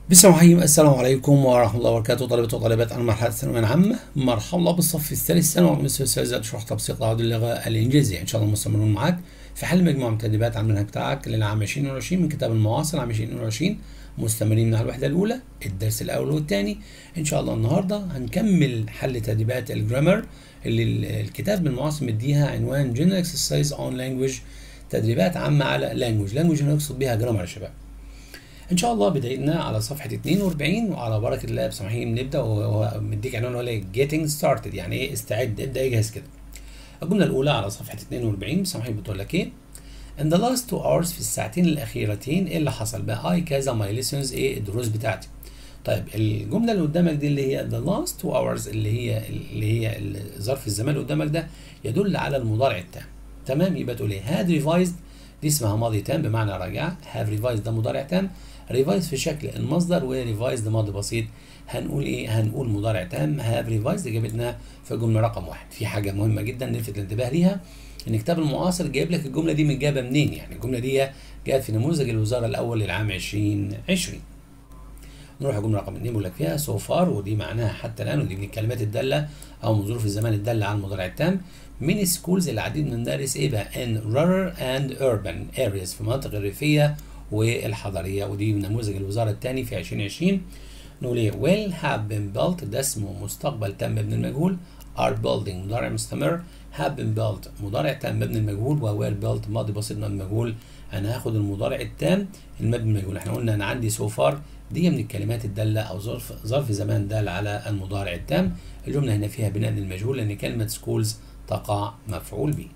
بسم الله الرحمن الرحيم السلام عليكم ورحمة الله وبركاته طلبة وطالبات المرحلة الثانوية العامة مرحبا بالصف الثالث ثانوي ومستر الأستاذ شرح تبسيط العرض اللغة الإنجليزية إن شاء الله مستمرون معاك في حل مجموعة من التدريبات على المنهج بتاعك للعام 2020 من كتاب المعاصر عام 2020 مستمرين من الوحدة الأولى الدرس الأول والثاني إن شاء الله النهاردة هنكمل حل تدريبات الجرامر اللي الكتاب المعاصر مديها عنوان General Exercise on Language تدريبات عامة على Language Language نقصد بيها جرامر يا شباب ان شاء الله بدايتنا على صفحه 42 وعلى بركه الله بسمحين نبدا وهو مديك عنوان ولا getting started يعني ايه استعد ابدا اجهز كده الجمله الاولى على صفحه 42 بسمحين بتقول لك ايه In the last two hours في الساعتين الأخيرتين إيه اللي حصل بقى؟ I كذا my lessons إيه الدروس بتاعتي. طيب الجملة اللي قدامك دي اللي هي the last two hours اللي هي اللي هي ظرف الزمان اللي قدامك ده يدل على المضارع التام. تمام يبقى تقول إيه؟ had revised دي اسمها ماضي تام بمعنى راجع have revised ده مضارع تام ريفايز في شكل المصدر وريفايز ده ماضي بسيط هنقول ايه هنقول مضارع تام هاف ريفايز جابتنا في الجمله رقم واحد في حاجه مهمه جدا نلفت الانتباه ليها ان كتاب المعاصر جايب لك الجمله دي من جابه منين يعني الجمله دي جاءت في نموذج الوزاره الاول للعام 2020 نروح الجمله رقم 2 بيقول لك فيها سو فار ودي معناها حتى الان ودي من الكلمات الداله او من ظروف الزمان الداله على المضارع التام من سكولز العديد من المدارس ايه بقى in rural and urban areas في المناطق الريفيه والحضريه ودي نموذج الوزاره الثاني في 2020 نقول ايه will have been built ده اسمه مستقبل تم مبني المجهول are building مضارع مستمر have been built مضارع تام مبني المجهول و were built ماضي بسيط مبني المجهول انا هاخد المضارع التام المبني المجهول احنا قلنا انا عندي so far دي من الكلمات الداله او ظرف ظرف زمان دال على المضارع التام الجمله هنا فيها بناء للمجهول لان كلمه schools تقع مفعول به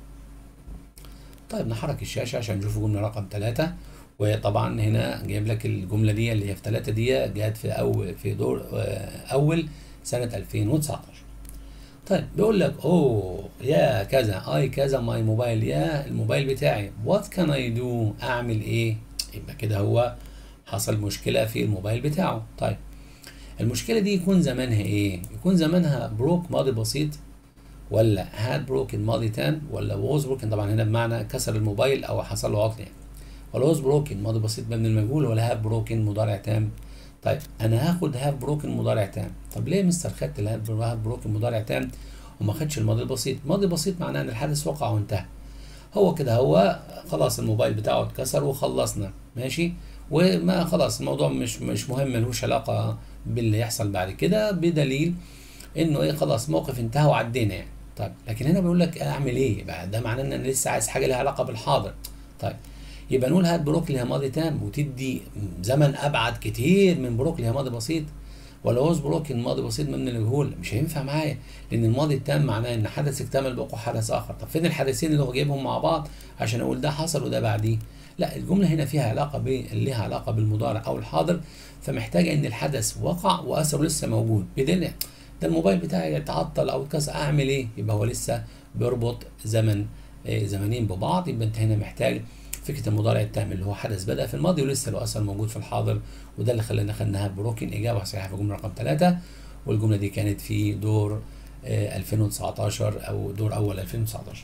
طيب نحرك الشاشه عشان نشوف الجمله رقم ثلاثة وطبعا هنا جايب لك الجمله دي اللي هي في ثلاثة دي جت في اول في دور اول سنه 2019 طيب بيقول لك اوه يا كذا اي كذا ماي موبايل يا الموبايل بتاعي وات كان اي دو اعمل ايه يبقى كده هو حصل مشكله في الموبايل بتاعه طيب المشكله دي يكون زمانها ايه يكون زمانها بروك ماضي بسيط ولا هاد بروكن ماضي تام ولا ووز بروكن طبعا هنا بمعنى كسر الموبايل او حصل له عطل يعني ولا ووز بروكن ماضي بسيط مبني المجهول ولا هاف بروكن مضارع تام طيب انا هاخد هاف بروكن مضارع تام طب ليه مستر خدت الهاف بروكن مضارع تام وما خدش الماضي البسيط ماضي بسيط معناه ان الحدث وقع وانتهى هو كده هو خلاص الموبايل بتاعه اتكسر وخلصنا ماشي وما خلاص الموضوع مش مش مهم ملوش علاقه باللي يحصل بعد كده بدليل انه ايه خلاص موقف انتهى وعدينا يعني طيب لكن هنا بيقول لك اعمل ايه بقى ده معناه ان انا لسه عايز حاجه لها علاقه بالحاضر طيب يبقى نقول هات بروك اللي هي ماضي تام وتدي زمن ابعد كتير من بروك اللي هي ماضي بسيط ولا هوز بروك الماضي بسيط من المجهول مش هينفع معايا لان الماضي التام معناه ان حدث اكتمل بوقوع حدث اخر طب فين الحدثين اللي هو جايبهم مع بعض عشان اقول ده حصل وده بعديه لا الجمله هنا فيها علاقه ب ليها علاقه بالمضارع او الحاضر فمحتاجه ان الحدث وقع واثره لسه موجود بدل ده الموبايل بتاعي اتعطل او اتكسر اعمل ايه يبقى هو لسه بيربط زمن إيه زمنين ببعض يبقى انت هنا محتاج فكره المضارع التام اللي هو حدث بدا في الماضي ولسه له اثر موجود في الحاضر وده اللي خلانا خدناها بروكن اجابه صحيحه في الجمله رقم ثلاثة والجمله دي كانت في دور إيه 2019 او دور اول 2019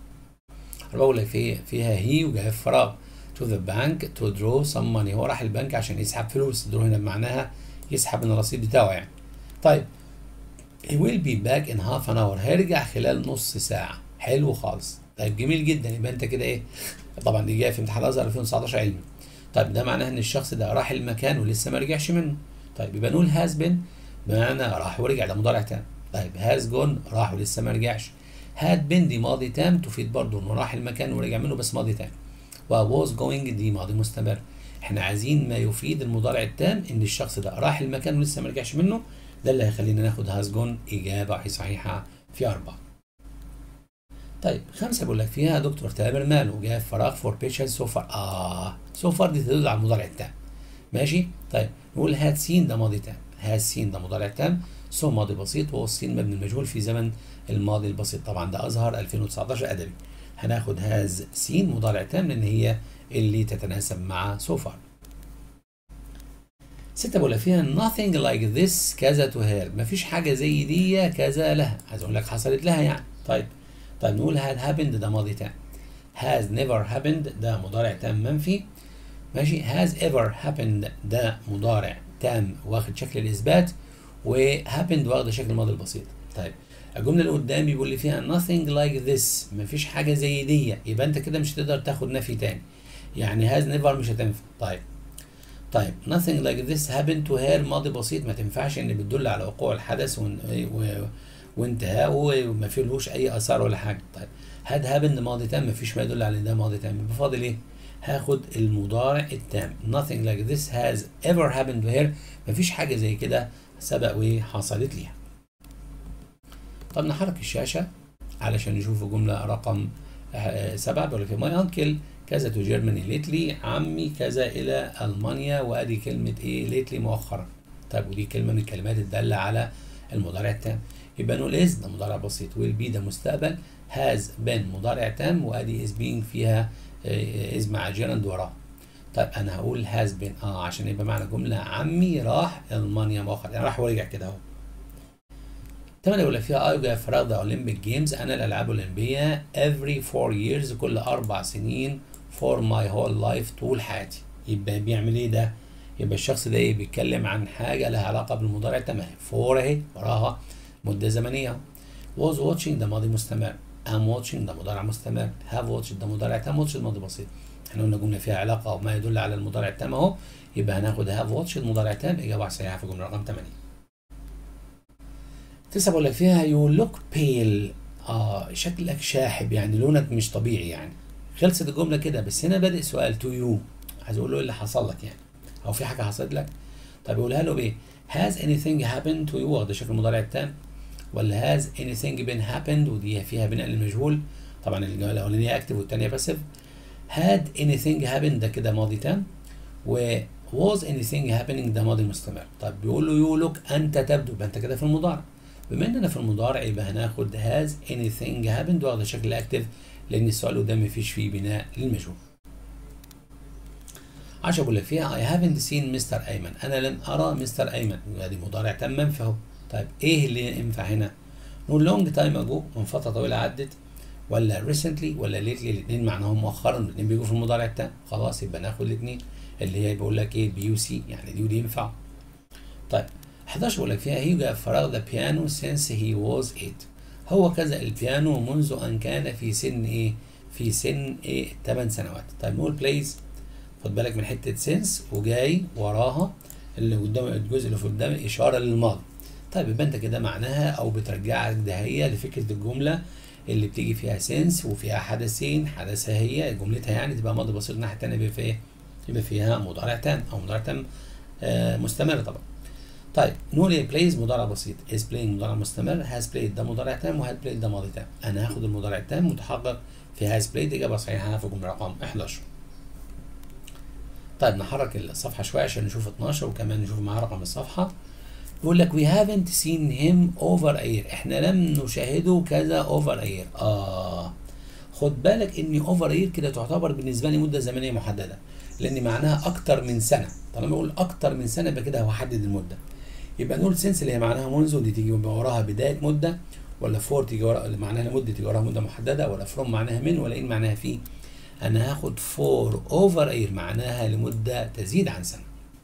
بقول لك في فيها هي وجاي في فراغ to the bank to draw some money هو راح البنك عشان يسحب فلوس درو هنا بمعناها يسحب من الرصيد بتاعه يعني طيب he will be back in half an hour هيرجع خلال نص ساعة حلو خالص طيب جميل جدا يبقى انت كده ايه طبعا دي جايه في امتحان الازهر 2019 علمي طيب ده معناه ان الشخص ده راح المكان ولسه ما رجعش منه طيب يبقى نقول هاز بين بمعنى راح ورجع ده مضارع تام طيب هاز جون راح ولسه ما رجعش هاد بين دي ماضي تام تفيد برضه انه راح المكان ورجع منه بس ماضي تام وواز جوينج دي ماضي مستمر احنا عايزين ما يفيد المضارع التام ان الشخص ده راح المكان ولسه ما رجعش منه ده اللي هيخلينا ناخد هاز جون إجابة صحيحة في أربعة. طيب خمسة بقول لك فيها دكتور تامر ماله جاء فراغ فور بيشنت سو فار آه سو فار دي تدل على المضارع التام ماشي طيب نقول هاد سين ده ماضي تام هاد سين ده مضارع تام سو ماضي بسيط والسين مبني المجهول في زمن الماضي البسيط طبعا ده أزهر 2019 أدبي هناخد هاز سين مضارع تام لأن هي اللي تتناسب مع سو فار ستة بقول فيها nothing like this كذا to her مفيش حاجة زي دي كذا لها عايز أقول لك حصلت لها يعني طيب طيب نقول had happened ده ماضي تام has never happened ده مضارع تام منفي ماشي has ever happened ده مضارع تام واخد شكل الاثبات و happened واخده شكل الماضي البسيط طيب الجمله اللي قدامي بيقول لي فيها nothing like this مفيش حاجه زي دي يبقى انت كده مش هتقدر تاخد نفي تاني يعني has never مش هتنفع طيب طيب nothing like this happened to her ماضي بسيط ما تنفعش ان بتدل على وقوع الحدث و... و... وانتهاءه وما فيهوش اي اثار ولا حاجه طيب had happened ماضي تام ما فيش ما يدل على ده ماضي تام يبقى فاضل ايه هاخد المضارع التام nothing like this has ever happened to her ما فيش حاجه زي كده سبق وحصلت ليها طب نحرك الشاشه علشان نشوف الجمله رقم سبعة بيقول في ماي انكل كذا تو جيرماني ليتلي عمي كذا الى المانيا وادي كلمه ايه ليتلي مؤخرا طيب ودي كلمه من الكلمات الداله على المضارع التام يبقى نقول از ده مضارع بسيط ويل بي ده مستقبل هاز بين مضارع تام وادي از بينج فيها از مع جيرند وراها طيب انا هقول هاز بين اه عشان يبقى معنى جمله عمي راح المانيا مؤخرا يعني راح ورجع كده اهو تمام يقول لك فيها ايوجا فراغ ذا اولمبيك جيمز انا الالعاب الاولمبيه every four years كل اربع سنين for my whole life طول حياتي يبقى بيعمل ايه ده؟ يبقى الشخص ده ايه بيتكلم عن حاجه لها علاقه بالمضارع تمام فور اهي وراها مده زمنيه was watching ده ماضي مستمر am watching ده مضارع مستمر have watched ده مضارع تام watched ماضي بسيط احنا قلنا جمله فيها علاقه وما يدل على المضارع التام اهو يبقى هناخد have watched مضارع تام اجابه صحيحه في الجمله رقم 8 تسعة بقول لك فيها يو لوك بيل اه شكلك شاحب يعني لونك مش طبيعي يعني خلصت الجمله كده بس هنا بادئ سؤال تو يو عايز اقول له ايه اللي حصل لك يعني او في حاجه حصلت لك طب يقولها له بايه has anything happened to you واخده شكل المضارع التام ولا has anything been happened ودي فيها بناء للمجهول طبعا الجمله الاولانيه اكتف والثانيه باسف had anything happened ده كده ماضي تام و was anything happening ده ماضي مستمر طب بيقول له يو لوك انت تبدو يبقى انت كده في المضارع بما اننا في المضارع يبقى هناخد has anything happened واخده شكل اكتف لان السؤال قدام مفيش فيه بناء للمجهول 10 بقول لك فيها I haven't seen مستر أيمن أنا لم أرى مستر أيمن دي مضارع تام منفي أهو طيب إيه اللي ينفع هنا؟ نقول لونج تايم أجو من فترة طويلة عدت ولا ريسنتلي ولا ليتلي الاثنين معناهم مؤخرا الاثنين بيجوا في المضارع التام خلاص يبقى ناخد الاثنين اللي هي بيقول لك ايه بي يو سي يعني دي ودي ينفع طيب 11 بيقول لك فيها هي فراغ ذا بيانو سينس هي واز 8 هو كذا البيانو منذ ان كان في سن ايه؟ في سن ايه 8 سنوات طيب نقول بليز خد بالك من حته سنس وجاي وراها اللي قدام الجزء اللي في قدام اشاره للماضي طيب يبقى انت كده معناها او بترجعك دهيه لفكره الجمله اللي بتيجي فيها سنس وفيها حدثين حدثها هي جملتها يعني تبقى ماضي بسيط الناحيه الثانيه يبقى فيها ايه؟ يبقى فيها مضارع تام او مضارع تام آه مستمر طبعا طيب نقول ايه بلايز مضارع بسيط از بلاينج مضارع مستمر هاز بلايد ده مضارع تام وهاد بلايد ده ماضي تام انا هاخد المضارع التام متحقق في هاز بلايد اجابه صحيحه في جمله رقم 11 طيب نحرك الصفحه شويه عشان نشوف 12 وكمان نشوف معاه رقم الصفحه بيقول لك we haven't seen him over a year احنا لم نشاهده كذا over a year اه خد بالك ان over a year كده تعتبر بالنسبه لي مده زمنيه محدده لان معناها اكتر من سنه طالما اقول اكتر من سنه يبقى كده هو حدد المده يبقى نقول سنس اللي هي معناها منذ دي تيجي وراها بدايه مده ولا فور تيجي ورا اللي معناها مده تيجي وراها مده محدده ولا فروم معناها من ولا ان معناها في انا هاخد فور اوفر اير معناها لمده تزيد عن سنه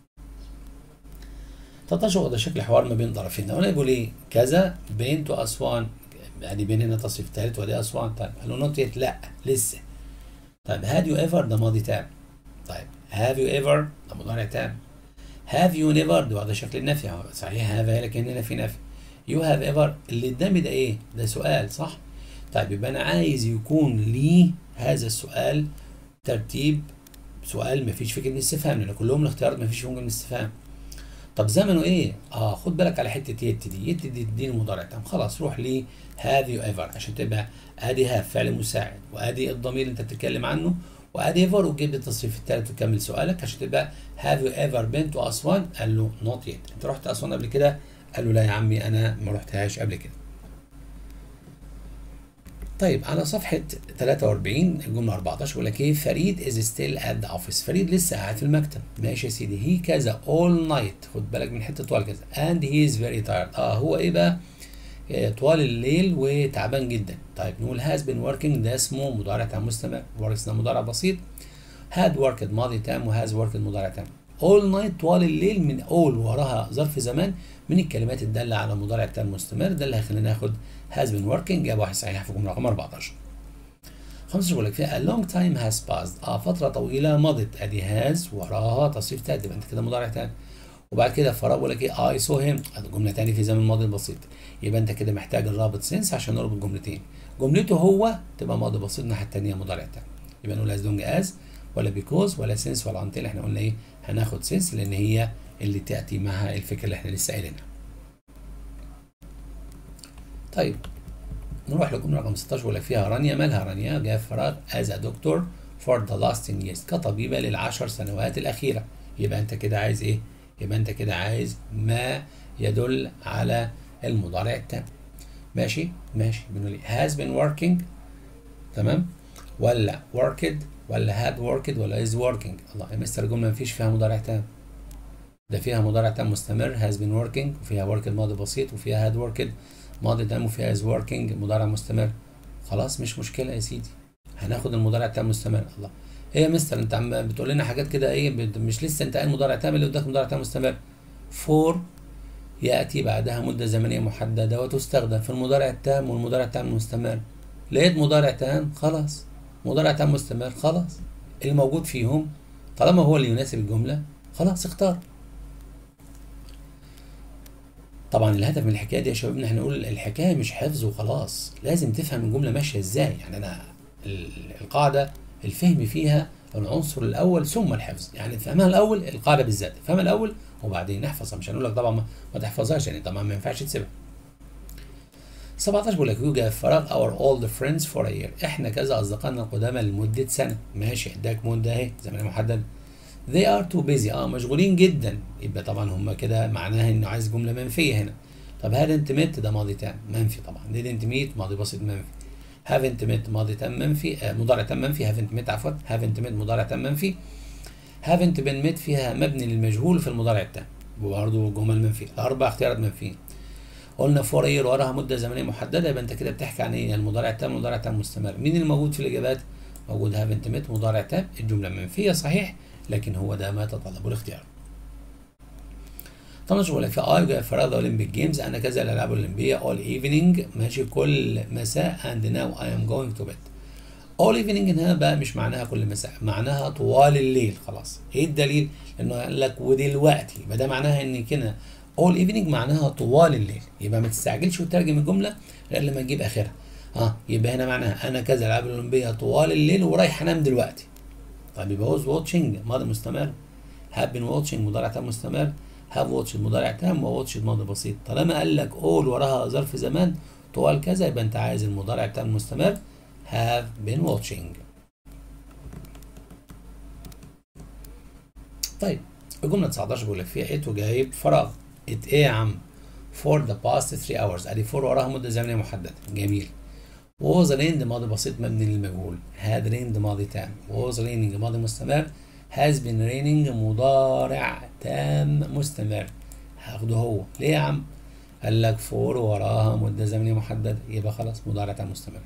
13 ده شكل حوار ما بين طرفين هنا بيقول ايه كذا بين تو اسوان ادي بين هنا تصريف ثالث ودي اسوان طيب قال له نوت يت لا لسه طيب هاد يو ايفر ده ماضي تام طيب هاف يو ايفر ده مضارع تام هاف يو نيفر ده واخده شكل النفي اهو صحيح هاف لكن هنا في نفي يو هاف ايفر اللي قدامي ده ايه؟ ده سؤال صح؟ طيب يبقى انا عايز يكون لي هذا السؤال ترتيب سؤال مفيش فيه كلمه استفهام لان كلهم الاختيارات مفيش فيهم كلمه استفهام طب زمنه ايه؟ اه خد بالك على حته يت دي يت دي تديني مضارع تام خلاص روح لي هاف يو ايفر عشان تبقى ادي هاف فعل مساعد وادي الضمير اللي انت بتتكلم عنه وادي ايفر وتجيب لي التصريف الثالث وتكمل سؤالك عشان تبقى هاف يو ايفر بين تو اسوان؟ قال له نوت يت انت رحت اسوان قبل كده؟ قال له لا يا عمي انا ما رحتهاش قبل كده. طيب على صفحة 43 الجملة 14 بيقول لك ايه فريد از ستيل ات ذا اوفيس فريد لسه قاعد في المكتب ماشي يا سيدي هي كذا اول نايت خد بالك من حتة طوال كذا اند هي از فيري تايرد اه هو ايه بقى طوال الليل وتعبان جدا طيب نقول هاز بين وركينج ده اسمه مضارع تام مستمر وركس ده مضارع بسيط had worked ماضي تام وهاز worked مضارع تام all night طوال الليل من all وراها ظرف زمان من الكلمات الدالة على مضارع تام مستمر ده اللي هيخلينا ناخد has been working جاب واحد صحيح في جملة رقم 14 15 بيقول لك فيها a long time has passed اه فترة طويلة مضت ادي has وراها تصريف تام يبقى انت كده مضارع تام وبعد كده فراغ بيقول لك ايه اي سو هيم جملة تاني في زمن الماضي البسيط يبقى انت كده محتاج الرابط سنس عشان نربط جملتين جملته هو تبقى ماضي بسيط الناحية التانية مضارع تام يبقى نقول as long as ولا بيكوز ولا سنس ولا until احنا قلنا ايه هناخد سنس لان هي اللي تاتي مع الفكره اللي احنا لسه قايلينها. طيب نروح لجمله رقم 16 ولا فيها رانيا مالها رانيا جاء فراغ as a doctor for the last 10 years كطبيبه للعشر سنوات الاخيره يبقى انت كده عايز ايه؟ يبقى انت كده عايز ما يدل على المضارع التام. ماشي؟ ماشي بنقول has been working تمام؟ ولا worked ولا had worked ولا is working الله يا مستر الجمله مفيش فيها مضارع تام ده فيها مضارع تام مستمر has been working وفيها worked ماضي بسيط وفيها had worked ماضي تام وفيها is working مضارع مستمر خلاص مش مشكله يا سيدي هناخد المضارع التام مستمر الله ايه يا مستر انت عم بتقول لنا حاجات كده ايه مش لسه انت قايل مضارع تام اللي قدامك مضارع تام مستمر فور ياتي بعدها مده زمنيه محدده وتستخدم في المضارع التام والمضارع التام المستمر لقيت مضارع تام خلاص مضارع تام مستمر خلاص اللي موجود فيهم طالما هو اللي يناسب الجملة خلاص اختار طبعا الهدف من الحكايه دي يا شباب ان احنا نقول الحكايه مش حفظ وخلاص لازم تفهم الجمله ماشيه ازاي يعني انا القاعده الفهم فيها العنصر الاول ثم الحفظ يعني فهمها الاول القاعده بالذات فهمها الاول وبعدين نحفظها مش هنقول لك طبعا ما تحفظهاش يعني طبعا ما ينفعش تسيبها 17 بيقول لك يوجد فراغ اور اولد فريندز فور year احنا كذا اصدقائنا القدامى لمده سنه ماشي اداك مده اهي زمن محدد they are too busy اه مشغولين جدا يبقى طبعا هم كده معناها انه عايز جمله منفيه هنا طب هاد met ده ماضي تام منفي طبعا didn't meet ماضي بسيط منفي haven't met ماضي تام منفي آه مضارع تام منفي haven't met عفوا haven't met مضارع تام منفي haven't been met فيها مبني للمجهول في المضارع التام وبرضه جمل منفيه اربع اختيارات منفيين قلنا فور اير وراها مده زمنيه محدده يبقى انت كده بتحكي عن ايه المضارع التام المضارع التام مستمر مين اللي موجود في الاجابات موجود هافنت ميت مضارع تام الجمله منفيه صحيح لكن هو ده ما تطلبه الاختيار طبعا شغل لك في اي فراغ اولمبيك جيمز انا كذا الالعاب الاولمبيه اول ايفنينج ماشي كل مساء اند ناو اي ام جوينج تو بيت اول ايفنينج هنا بقى مش معناها كل مساء معناها طوال الليل خلاص ايه الدليل انه قال لك ودلوقتي يبقى ده معناها ان كده اول ايفنينج معناها طوال الليل يبقى ما تستعجلش وتترجم الجمله غير لما تجيب اخرها اه يبقى هنا معناها انا كذا الالعاب الاولمبيه طوال الليل ورايح انام دلوقتي طيب يبقى ووز واتشنج ماضي مستمر هاب بين واتشنج مضارع تام مستمر هاف واتش مضارع تام وواتش ماضي بسيط طالما قال لك اول وراها ظرف زمان طوال كذا يبقى انت عايز المضارع التام المستمر have been watching طيب الجمله 19 بيقول لك فيها ات وجايب فراغ ات ايه يا عم for the past 3 hours ادي فور وراها مده زمنيه محدده جميل was rained ماضي بسيط مبني للمجهول had rained ماضي تام was raining ماضي مستمر has been raining مضارع تام مستمر هاخده هو ليه يا عم قال لك فور وراها مده زمنيه محدده يبقى خلاص مضارع تام مستمر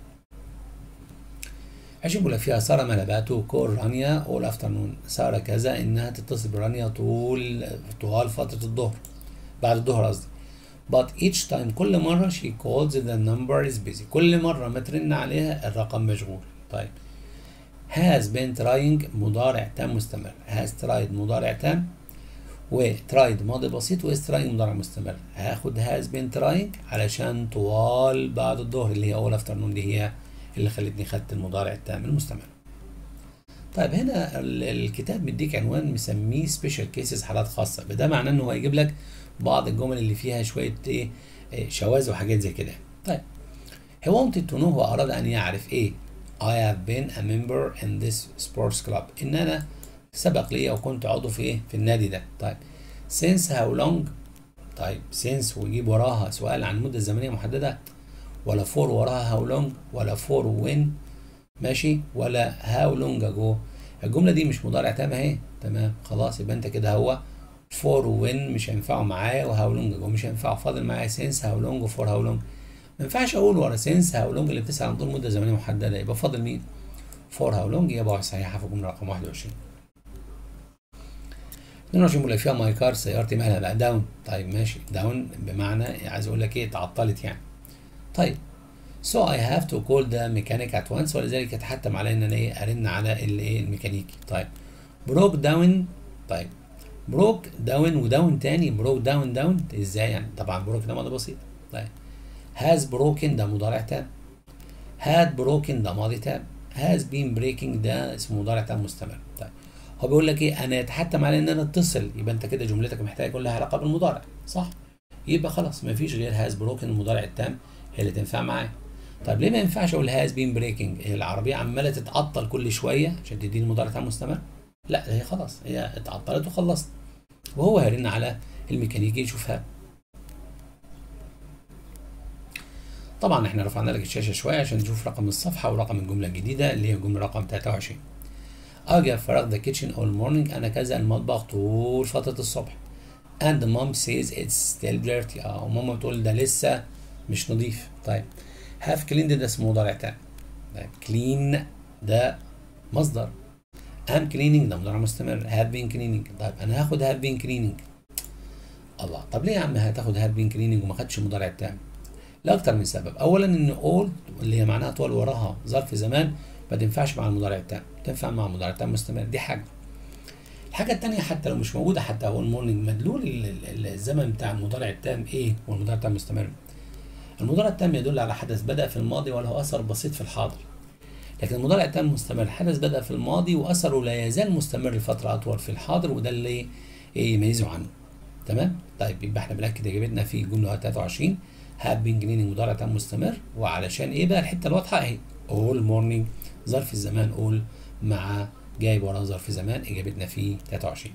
عشان بيقول لك فيها ساره ملباته كور رانيا اول افترنون ساره كذا انها تتصل برانيا طول طوال فتره الظهر بعد الظهر قصدي but each time كل مرة she calls the number is busy كل مرة ما ترن عليها الرقم مشغول طيب has been trying مضارع تام مستمر has tried مضارع تام و tried ماضي بسيط و is trying مضارع مستمر هاخد has been trying علشان طوال بعد الظهر اللي هي اول افترنون دي هي اللي خلتني خدت المضارع التام المستمر طيب هنا الكتاب مديك عنوان مسميه سبيشال كيسز حالات خاصه ده معناه انه هو هيجيب لك بعض الجمل اللي فيها شويه ايه شواذ وحاجات زي كده طيب he wanted to know هو اراد ان يعرف ايه I have been a member in this sports club ان انا سبق لي وكنت عضو في ايه في النادي ده طيب since how long طيب since ويجيب وراها سؤال عن مده زمنيه محدده ولا فور وراها هاو لونج ولا فور وين ماشي ولا هاو لونج اجو الجمله دي مش مضارع تام اهي تمام خلاص يبقى انت كده هو فور وين مش هينفعوا معايا وهاو لونج اجو مش هينفعوا فاضل معايا سينس هاو لونج وفور هاو لونج ما ينفعش اقول ورا سينس هاو لونج اللي بتسال عن طول مده زمنيه محدده يبقى فاضل مين for how long إجابة صحيحة في الجملة رقم 21 22 بيقول لك فيها ماي كار سيارتي مالها بقى داون طيب ماشي داون بمعنى عايز اقول لك ايه اتعطلت يعني طيب so I have to call the mechanic at once ولذلك يتحتم علي ان انا ايه ارن على الايه الميكانيكي طيب broke down طيب broke down وداون تاني broke down down ازاي يعني طبعا broke ده ماضي بسيط طيب has broken ده مضارع تام had broken ده ماضي تام has been breaking ده اسمه مضارع تام مستمر طيب هو بيقول لك ايه انا يتحتم علي ان انا اتصل يبقى انت كده جملتك محتاجه يكون لها علاقه بالمضارع صح يبقى خلاص ما فيش غير هاز بروكن المضارع التام هي اللي تنفع معايا طيب ليه ما ينفعش اقول هاز بين بريكنج هي العربيه عماله تتعطل كل شويه عشان تديني مضارع تام مستمر لا هي خلاص هي اتعطلت وخلصت وهو هيرن على الميكانيكي يشوفها طبعا احنا رفعنا لك الشاشه شويه عشان نشوف رقم الصفحه ورقم الجمله الجديده اللي هي الجمله رقم 23 اجي افرغ ذا كيتشن اول مورنينج انا كذا المطبخ طول فتره الصبح and mom says it's still dirty اه وماما بتقول ده لسه مش نظيف طيب have cleaned ده اسمه مضارع تاني طيب clean ده مصدر am cleaning ده مضارع مستمر have been cleaning طيب انا هاخد have been cleaning الله طب ليه يا عم هتاخد have been cleaning وما خدش مضارع تام لاكتر من سبب اولا ان all اللي هي معناها طول وراها ظرف زمان ما تنفعش مع المضارع التام تنفع مع المضارع التام مستمر دي حاجه الحاجه الثانيه حتى لو مش موجوده حتى هو المورنينج مدلول الزمن بتاع المضارع التام ايه والمضارع التام مستمر المضارع التام يدل على حدث بدا في الماضي وله اثر بسيط في الحاضر لكن المضارع التام مستمر حدث بدا في الماضي واثره لا يزال مستمر لفتره اطول في الحاضر وده اللي ايه يميزه عنه تمام طيب يبقى احنا بناكد اجابتنا في الجمله 23 هاب بين جريننج مضارع تام مستمر وعلشان ايه بقى الحته الواضحه اهي اول مورنينج ظرف الزمان اول مع جايب وراه ظرف زمان اجابتنا في 23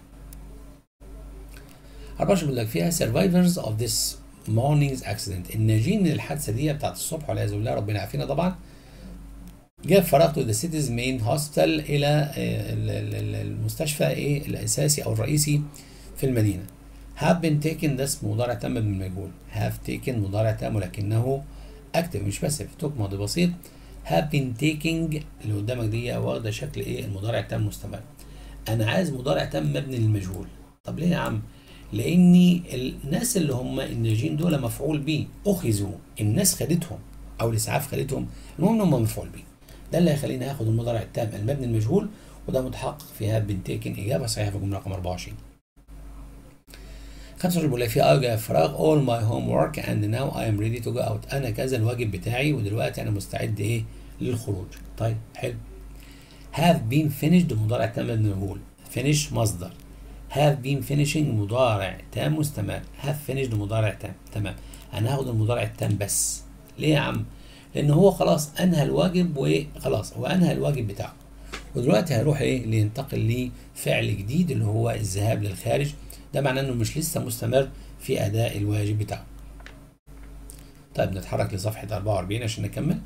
24 بيقول لك فيها survivors of this morning's accident الناجين من الحادثه دي بتاعت الصبح والعياذ بالله ربنا يعافينا طبعا جاب فرغته ذا سيتيز مين هوسبيتال الى المستشفى ايه الاساسي او الرئيسي في المدينه have been taken ده اسم مضارع تام بالمجهول have taken مضارع تام ولكنه اكتف مش باسف توك ماضي بسيط have been taking اللي قدامك دي واخده شكل ايه المضارع التام مستمر انا عايز مضارع تام مبني للمجهول طب ليه يا عم لاني الناس اللي هم الناجين دول مفعول به اخذوا الناس خدتهم او الاسعاف خدتهم المهم هم مفعول به ده اللي هيخليني اخد المضارع التام المبني المجهول وده متحقق في have been taken اجابه صحيحه في الجمله رقم 24 25 بيقول لك في ارجع فراغ all my homework and now I am ready to go out انا كذا الواجب بتاعي ودلوقتي انا مستعد ايه للخروج طيب حلو have been finished مضارع تام مجهول finish مصدر have been finishing مضارع تام مستمر have finished مضارع تام تمام انا هاخد المضارع التام بس ليه يا عم لان هو خلاص انهى الواجب وخلاص هو انهى الواجب بتاعه ودلوقتي هيروح ايه لينتقل لفعل جديد اللي هو الذهاب للخارج ده معناه انه مش لسه مستمر في اداء الواجب بتاعه طيب نتحرك لصفحة 44 عشان نكمل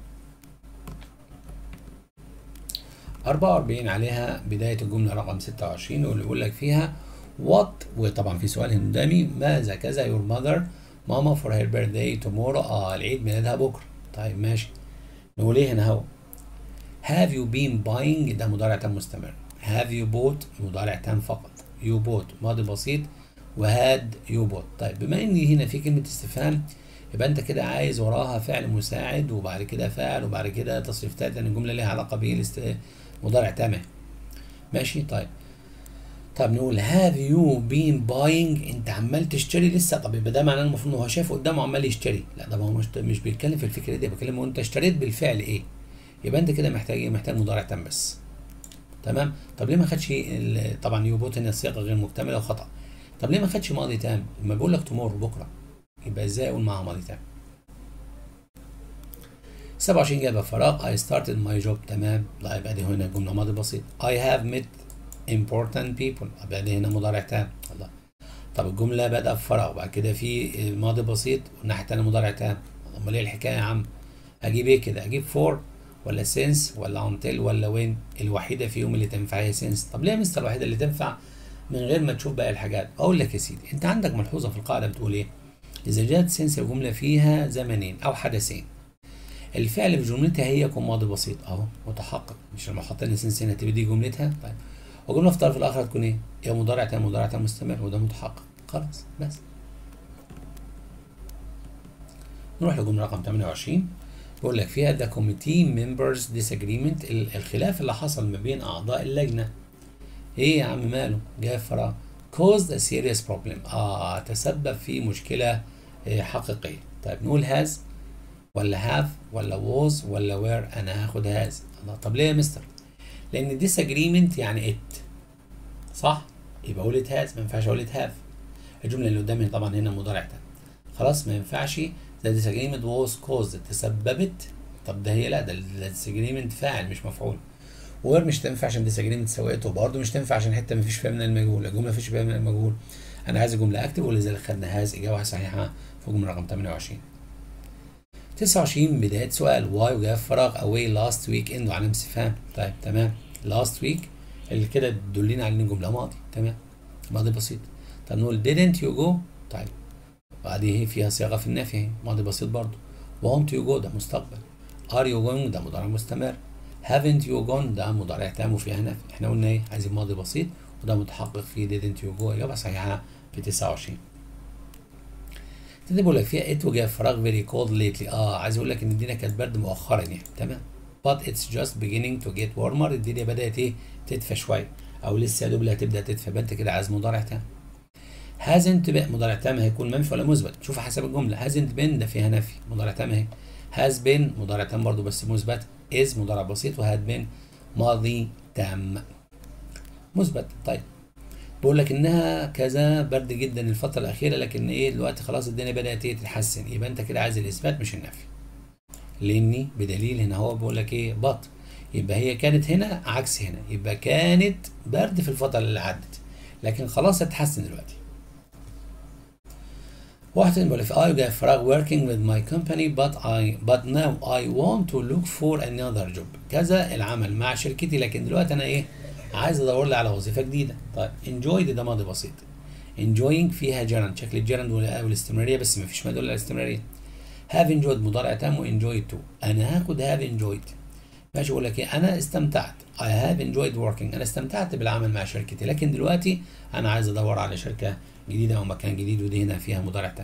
44 عليها بداية الجملة رقم 26 واللي يقول لك فيها what وطبعا في سؤال هنا قدامي ماذا كذا your mother ماما for her birthday tomorrow اه العيد ميلادها بكرة طيب ماشي نقول ايه هنا اهو have you been buying ده مضارع تام مستمر have you bought مضارع تام فقط you bought ماضي بسيط وهاد يو بوت طيب بما ان هنا في كلمه استفهام يبقى انت كده عايز وراها فعل مساعد وبعد كده فاعل وبعد كده تصريف تالت لان الجمله ليها علاقه بالاست مضارع تام ماشي طيب طب نقول هاف يو بين باينج انت عمال تشتري لسه طب يبقى ده معناه المفروض ان هو شايف قدامه عمال يشتري لا ده هو مش مش بيتكلم في الفكره دي بيتكلم وانت اشتريت بالفعل ايه يبقى انت كده محتاج ايه محتاج مضارع تام بس تمام طب ليه ما خدش طبعا يو بوت هنا الصيغه غير مكتمله وخطا طب ليه ما خدش ماضي تام لما بقول لك تومور بكره يبقى ازاي اقول معاها ماضي تام 27 جابها فراغ I started my job تمام لا يبقى دي هنا جمله ماضي بسيط I have met important people يبقى دي هنا مضارع تام الله طب الجمله بدأ بفراغ وبعد كده في ماضي بسيط والناحيه الثانيه مضارع تام امال ايه الحكايه يا عم اجيب ايه كده اجيب فور ولا سينس ولا انتل ولا وين الوحيده فيهم اللي تنفع هي سينس طب ليه يا مستر الوحيده اللي تنفع من غير ما تشوف باقي الحاجات اقول لك يا سيدي انت عندك ملحوظه في القاعده بتقول ايه اذا جاءت سنس الجمله فيها زمنين او حدثين الفعل في جملتها هي يكون ماضي بسيط اهو متحقق مش لما احط ان سنس هنا تبقى دي جملتها طيب والجمله في الطرف الاخر هتكون ايه يا مضارع تام مضارع تام مستمر وده متحقق خلاص بس نروح لجمله رقم 28 بيقول لك فيها the committee members disagreement ال- الخلاف اللي حصل ما بين اعضاء اللجنه ايه يا عم ماله جاء فراغ caused a serious problem اه تسبب في مشكله آه، حقيقيه طيب نقول has ولا have ولا was ولا were انا هاخد has الله طب ليه يا مستر لان disagreement يعني it صح يبقى اقول it has ما ينفعش اقول it have الجمله اللي قدامي طبعا هنا مضارع تام خلاص ما ينفعش the disagreement was caused تسببت طب ده هي لا ده ال disagreement فاعل مش مفعول وغير مش تنفع عشان disagreement سويته برضه مش تنفع عشان حته ما فيش فيها من المجهول الجمله ما فيش فيها من المجهول انا عايز جمله اكتب ولذلك خدنا هاز اجابه صحيحه في الجمله رقم 28 29 بدايه سؤال واي وجاب فراغ away last week end وعلامه استفهام طيب تمام last week اللي كده تدلنا على ان الجمله ماضي تمام ماضي بسيط طب نقول didn't you go طيب وبعدين هي فيها صياغه في النفي اهي ماضي بسيط برضه won't you go ده مستقبل are you going ده مضارع مستمر haven't you gone ده مضارع تام وفيها نفي احنا قلنا ايه عايزين ماضي بسيط وده متحقق في didn't you go اجابه صحيحه في 29 تبتدي بقول لك فيها it وجاء فراغ very cold lately اه عايز اقول لك ان الدنيا كانت برد مؤخرا يعني تمام but it's just beginning to get warmer الدنيا بدات ايه تدفى شويه او لسه يا دوب اللي هتبدا تدفى يبقى انت كده عايز مضارع تام hasn't been مضارع تام هيكون منفي ولا مثبت شوف حسب الجمله hasn't been ده فيها نفي مضارع تام اهي has been مضارع تام برضه بس مثبت is مضارع بسيط وهاد been ماضي تام مثبت طيب بقول لك انها كذا برد جدا الفتره الاخيره لكن ايه دلوقتي خلاص الدنيا بدات ايه تتحسن يبقى انت كده عايز الاثبات مش النفي لاني بدليل هنا هو بيقول لك ايه بط يبقى هي كانت هنا عكس هنا يبقى كانت برد في الفتره اللي عدت لكن خلاص هتتحسن دلوقتي واحد تاني بيقول لك I got فراغ working with my company but I but now I want to look for another job كذا العمل مع شركتي لكن دلوقتي انا ايه عايز ادور لي على وظيفه جديده طيب enjoyed ده ماضي بسيط enjoying فيها جرند شكل الجرند ولا- والاستمراريه بس ما فيش ما يدل على الاستمراريه have enjoyed مضارع تام و enjoyed to انا هاخد have enjoyed ماشي اقول لك ايه انا استمتعت I have enjoyed working انا استمتعت بالعمل مع شركتي لكن دلوقتي انا عايز ادور على شركه جديده او مكان جديد ودي هنا فيها مضارع تام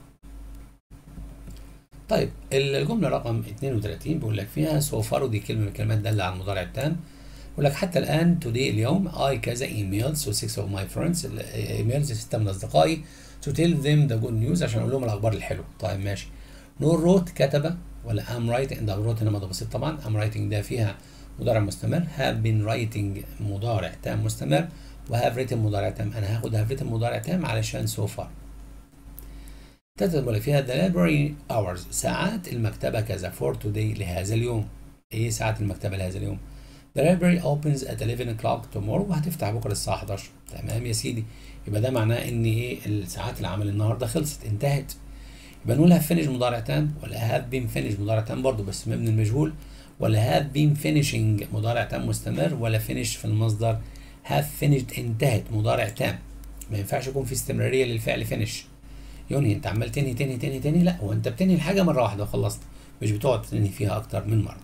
طيب الجمله رقم 32 بيقول لك فيها so far ودي كلمه من الكلمات داله على المضارع التام بيقول لك حتى الان today اليوم I كذا ايميلز to six of my friends ايميلز سته من اصدقائي to tell them the good news عشان اقول لهم الاخبار الحلوه طيب ماشي نور روت كتب ولا I'm writing ده روت هنا ماضي بسيط طبعا I'm writing ده فيها مضارع مستمر have been writing مضارع تام مستمر وهاف written مضارع تام انا هاخد have written مضارع تام علشان so far تكتب ولا فيها the library hours ساعات المكتبة كذا for today لهذا اليوم ايه ساعات المكتبة لهذا اليوم The library opens at 11 o'clock tomorrow وهتفتح بكرة الساعة 11 تمام يا سيدي يبقى ده معناه ان ايه الساعات العمل النهارده خلصت انتهت يبقى نقول have finished مضارع تام ولا have been finished مضارع تام برضه بس مبني المجهول ولا have been finishing مضارع تام مستمر ولا finish في المصدر have finished انتهت مضارع تام ما ينفعش يكون في استمرارية للفعل finish ينهي انت عمال تنهي تنهي تنهي تنهي لا هو انت بتنهي الحاجه مره واحده وخلصت مش بتقعد تنهي فيها اكتر من مره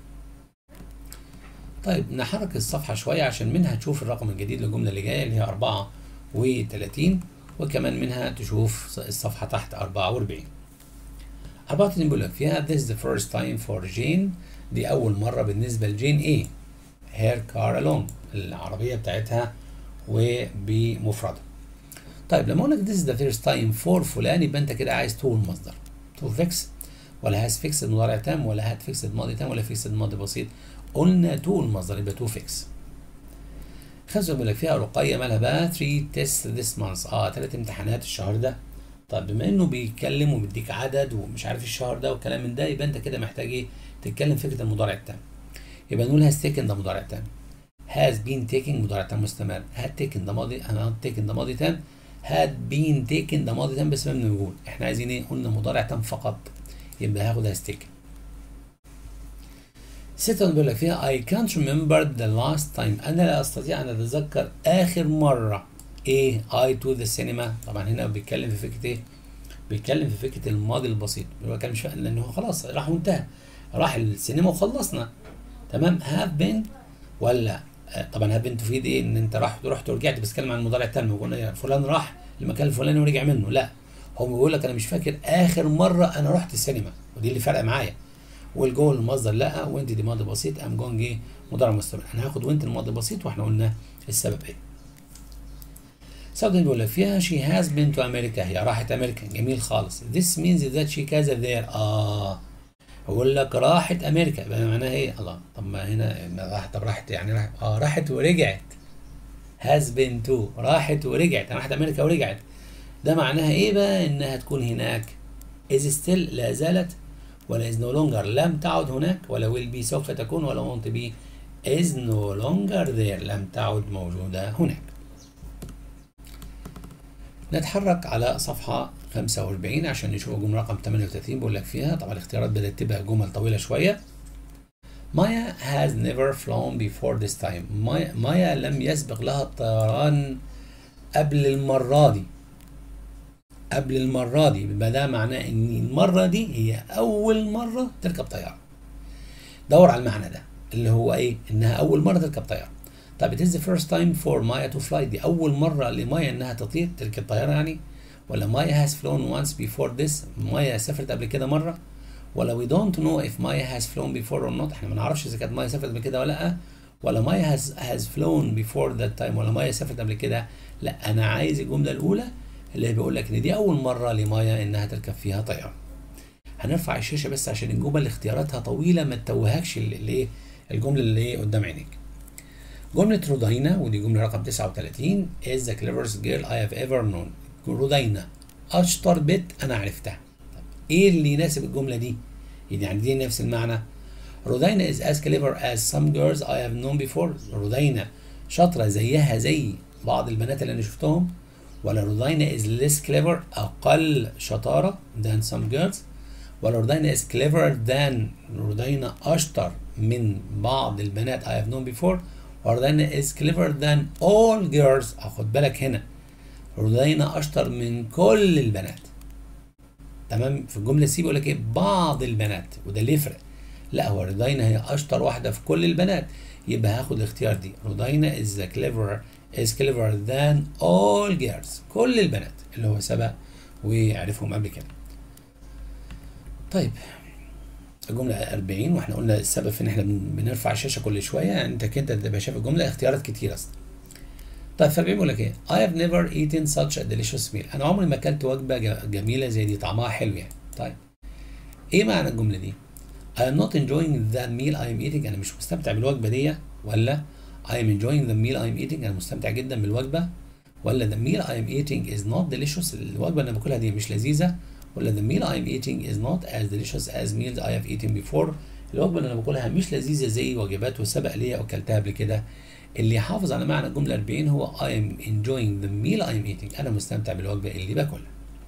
طيب نحرك الصفحه شويه عشان منها تشوف الرقم الجديد للجمله اللي جايه اللي هي 34 وكمان منها تشوف الصفحه تحت 44 34 بيقول لك فيها this is the first time for Jane دي اول مره بالنسبه لجين ايه her car alone العربيه بتاعتها وبمفردها طيب لما اقول لك this is the first time for فلان يبقى انت كده عايز تو المصدر تو فيكس ولا هاز فيكس مضارع تام ولا هات فيكس ماضي تام ولا فيكس ماضي بسيط قلنا تو المصدر يبقى تو فيكس خمسة بيقول لك فيها رقية مالها بقى 3 تيست ذيس مانث اه ثلاث امتحانات الشهر ده طيب بما انه بيتكلم وبيديك عدد ومش عارف الشهر ده والكلام من ده يبقى انت كده محتاج ايه تتكلم فكرة المضارع التام يبقى نقول هاز تيكن ده مضارع تام هاز بين تيكن مضارع تام مستمر هاد تيكن ده ماضي انا تيكن ده ماضي تام had been taken ده ماضي تام بس مبني مجهول احنا عايزين ايه قلنا مضارع تام فقط يبقى هاخد has taken ستة بيقول لك فيها I can't remember the last time أنا لا أستطيع أن أتذكر آخر مرة إيه I to the cinema طبعا هنا بيتكلم في فكرة إيه؟ بيتكلم في فكرة الماضي البسيط ما بيتكلمش لأن هو خلاص راح وانتهى راح السينما وخلصنا تمام have been ولا آه، طبعا have been تفيد ايه ان انت رحت رحت ورجعت بس كلمه عن المضارع التام قلنا فلان راح المكان الفلاني ورجع منه لا هو بيقول لك انا مش فاكر اخر مره انا رحت السينما ودي اللي فارقه معايا والجول المصدر لا وانت دي ماضي بسيط ام جون جه مضارع مستمر انا هاخد وانت الماضي بسيط واحنا قلنا السبب ايه ساودن بيقول لك فيها she has been to America هي راحت امريكا جميل خالص this means that she كذا there اه بقول لك راحت امريكا يبقى معناها ايه الله طب ما هنا ما راحت طب راحت يعني راحت اه راحت ورجعت has been to راحت ورجعت راحت امريكا ورجعت ده معناها ايه بقى انها تكون هناك is still لا زالت ولا is no longer لم تعد هناك ولا will be سوف تكون ولا won't be is no longer there لم تعد موجودة هناك نتحرك على صفحة 45 عشان نشوف الجملة رقم 38 بقول لك فيها طبعا الاختيارات بدأت تبقى جمل طويلة شوية مايا has never flown before this time مايا, مايا لم يسبق لها الطيران قبل المرة دي قبل المرة دي يبقى ده معناه ان المرة دي هي أول مرة تركب طيارة دور على المعنى ده اللي هو ايه انها أول مرة تركب طيارة طب it is the first time for Maya to fly دي أول مرة لمايا إنها تطير تركب طيارة يعني ولا مايا has flown once before this مايا سافرت قبل كده مرة ولا we don't know if Maya has flown before or not احنا ما نعرفش إذا كانت مايا سافرت قبل كده ولا لأ ولا مايا has has flown before that time ولا مايا سافرت قبل كده لا أنا عايز الجملة الأولى اللي بيقول لك إن دي أول مرة لمايا إنها تركب فيها طيارة هنرفع الشاشة بس عشان الجمل اللي اختياراتها طويلة ما تتوهكش اللي الجملة اللي قدام عينيك جملة رودينا ودي جملة رقم 39 is the cleverest girl I have ever known رودينا أشطر بنت أنا عرفتها طب إيه اللي يناسب الجملة دي؟ يعني دي نفس المعنى رودينا is as clever as some girls I have known before رودينا شاطرة زيها زي بعض البنات اللي أنا شفتهم ولا رودينا is less clever أقل شطارة than some girls ولا رودينا is cleverer than رودينا أشطر من بعض البنات I have known before رودينا is clever than all girls خد بالك هنا رودينا اشطر من كل البنات تمام في الجمله سي بيقول لك ايه بعض البنات وده اللي يفرق لا هو رودينا هي اشطر واحده في كل البنات يبقى هاخد الاختيار دي رودينا is the clever is clever than all girls كل البنات اللي هو سبق وعرفهم قبل كده طيب الجملة 40 واحنا قلنا السبب في ان احنا بنرفع الشاشة كل شوية يعني انت كده تبقى شايف الجملة اختيارات كتير اصلا. طيب ف بيقول لك ايه؟ I have never eaten such a delicious meal. انا عمري ما اكلت وجبة جميلة زي دي طعمها حلو يعني. طيب ايه معنى الجملة دي؟ I am not enjoying the meal I am eating انا مش مستمتع بالوجبة دي ولا I am enjoying the meal I am eating انا مستمتع جدا بالوجبة ولا the meal I am eating is not delicious الوجبة اللي انا باكلها دي مش لذيذة ولا the meal I am eating is not as delicious as meals I have eaten before الوجبة اللي أنا باكلها مش لذيذة زي وجبات وسبق ليا أكلتها قبل كده اللي يحافظ على معنى الجملة 40 هو I am enjoying the meal I am eating أنا مستمتع بالوجبة اللي باكلها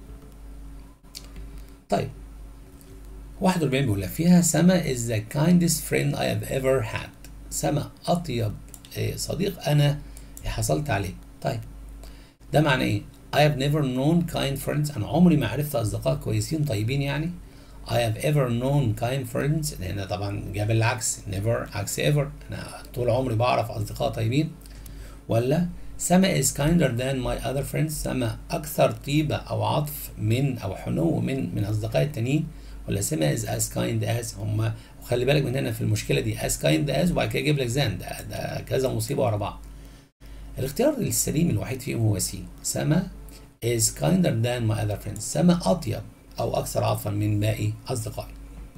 طيب 41 بيقول لك فيها سما is the kindest friend I have ever had سما أطيب صديق أنا حصلت عليه طيب ده معنى إيه؟ I have never known kind friends أنا عمري ما عرفت أصدقاء كويسين طيبين يعني I have ever known kind friends لأن طبعا جاب العكس never عكس ever أنا طول عمري بعرف أصدقاء طيبين ولا سما is kinder than my other friends سما أكثر طيبة أو عطف من أو حنو من من أصدقائي التانيين ولا سما is as kind as هم وخلي بالك من هنا في المشكلة دي as kind as وبعد كده يجيب لك زان ده, ده كذا مصيبة ورا بعض الاختيار السليم الوحيد فيهم هو سي سما is kinder than my other friends سما أطيب أو أكثر عطفا من باقي أصدقائي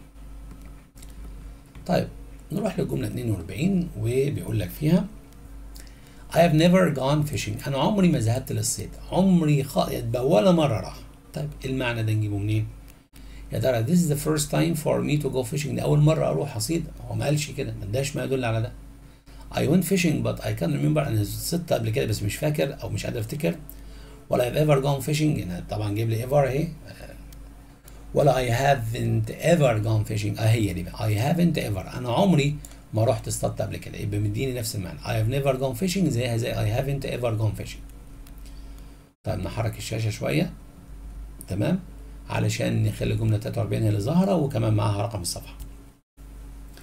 طيب نروح للجملة 42 وبيقول لك فيها I have never gone fishing أنا عمري ما ذهبت للصيد عمري خالد ولا مرة راح طيب المعنى ده نجيبه منين؟ يا ترى this is the first time for me to go fishing ده أول مرة أروح أصيد هو ما قالش كده ما اداش ما يدل على ده I went fishing but I can't remember أنا صدت قبل كده بس مش فاكر أو مش قادر أفتكر ولا I've ever gone fishing هنا طبعا جيب لي ever اهي ولا I haven't ever gone fishing اه هي دي بقى I haven't ever انا عمري ما رحت اصطدت قبل كده يبقى مديني نفس المعنى I have never gone fishing زيها زي I haven't ever gone fishing طيب نحرك الشاشة شوية تمام علشان نخلي الجملة 43 هي اللي ظاهرة وكمان معاها رقم الصفحة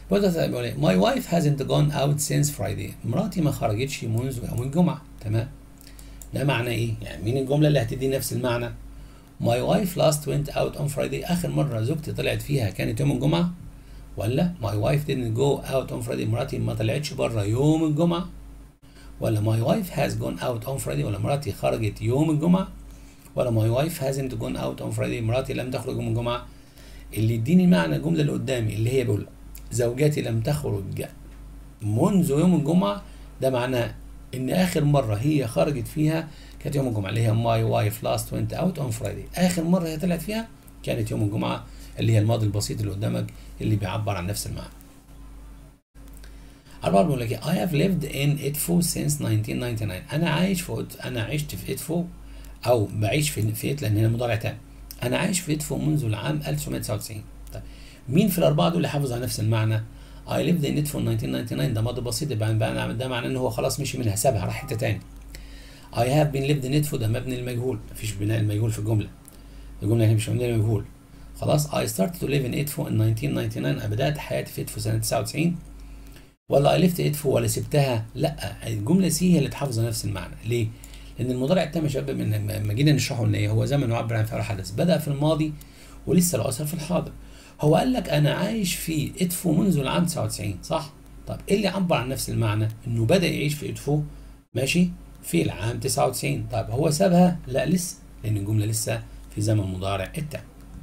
بيقول ايه my wife hasn't gone out since Friday مراتي ما خرجتش منذ يوم الجمعة تمام ده معنى ايه يعني مين الجملة اللي هتدي نفس المعنى my wife last went out on Friday آخر مرة زوجتي طلعت فيها كانت يوم الجمعة ولا my wife didn't go out on Friday مراتي ما طلعتش بره يوم الجمعة ولا my wife has gone out on Friday ولا مراتي خرجت يوم الجمعة ولا my wife hasn't gone out on Friday مراتي لم تخرج يوم الجمعة اللي يديني معنى الجملة اللي قدامي اللي هي بيقول زوجتي لم تخرج منذ يوم الجمعة ده معناه إن آخر مرة هي خرجت فيها كانت يوم الجمعة اللي هي my wife last went out on Friday آخر مرة هي طلعت فيها كانت يوم الجمعة اللي هي الماضي البسيط اللي قدامك اللي بيعبر عن نفس المعنى. أربعة بيقول لك I have lived in إدفو since 1999 أنا عايش في أنا عشت في إدفو أو بعيش في في إت لأن هنا مضارع تام. أنا عايش في إدفو منذ العام 1999. طيب مين في الأربعة دول اللي حافظ على نفس المعنى؟ I lived in إدفو 1999 ده ماضي بسيط يبقى ده معناه إن هو خلاص مشي منها سابها راح حتة تاني. I have been lived in إدفو ده مبني المجهول مفيش بناء المجهول في الجملة. الجملة هنا مش مبنية المجهول. خلاص I started to live in إدفو in 1999 أنا بدأت حياتي في إدفو سنة 99 ولا I left إدفو ولا سبتها لا الجملة سي هي اللي تحافظ على نفس المعنى ليه؟ لأن المضارع التام يا شباب من لما جينا نشرحه إن إيه هو زمن يعبر عن فعل حدث بدأ في الماضي ولسه له أثر في الحاضر هو قال لك أنا عايش في إدفو منذ العام 99 صح؟ طب إيه اللي عبر عن نفس المعنى؟ إنه بدأ يعيش في إدفو ماشي في العام 99 طيب هو سابها؟ لا لسه لأن الجملة لسه في زمن مضارع التام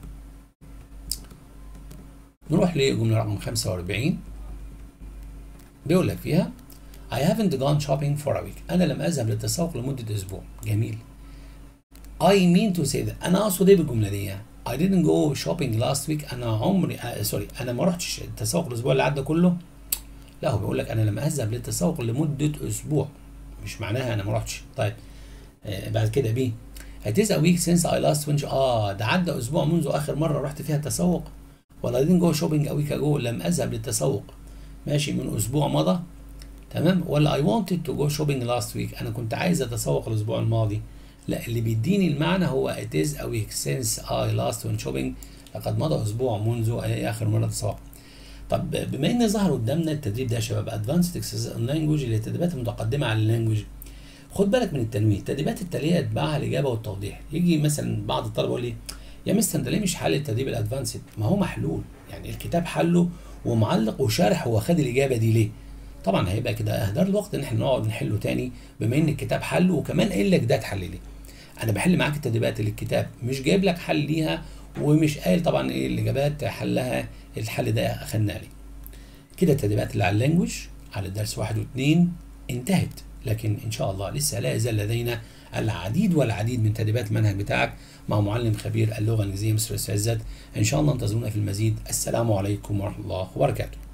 نروح لجملة رقم 45 بيقول لك فيها I haven't gone shopping for a week أنا لم أذهب للتسوق لمدة أسبوع جميل I mean to say that أنا أقصد إيه بالجملة دي I didn't go shopping last week أنا عمري آه سوري أنا ما رحتش التسوق الأسبوع اللي عدى كله لا هو بيقول لك أنا لم أذهب للتسوق لمدة أسبوع مش معناها أنا ما رحتش طيب آه بعد كده بي It is a week since I last went آه ده عدى أسبوع منذ آخر مرة رحت فيها التسوق ولا didn't go shopping a week ago لم أذهب للتسوق ماشي من أسبوع مضى تمام ولا I wanted to go shopping last week أنا كنت عايز أتسوق الأسبوع الماضي لا اللي بيديني المعنى هو it is a week since I last went shopping لقد مضى أسبوع منذ آخر مرة تسوق طب بما إن ظهر قدامنا التدريب ده يا شباب Advanced Exercise on Language اللي هي التدريبات المتقدمة على اللانجوج خد بالك من التنويه التدريبات التالية اتبعها الإجابة والتوضيح يجي مثلا بعض الطلبة يقول لي يا مستر انت ليه مش حل التدريب الادفانسد ما هو محلول يعني الكتاب حله ومعلق وشارح هو خد الاجابه دي ليه طبعا هيبقى كده اهدار الوقت ان احنا نقعد نحله تاني بما ان الكتاب حله وكمان قايل لك ده اتحل ليه انا بحل معاك التدريبات اللي الكتاب مش جايب لك حل ليها ومش قايل طبعا ايه الاجابات حلها الحل ده اخدنا ليه كده التدريبات اللي على اللانجوج على الدرس واحد واثنين انتهت لكن ان شاء الله لسه لا يزال لدينا العديد والعديد من تدريبات المنهج بتاعك مع معلم خبير اللغه الانجليزيه مستر عزت ان شاء الله انتظرونا في المزيد السلام عليكم ورحمه الله وبركاته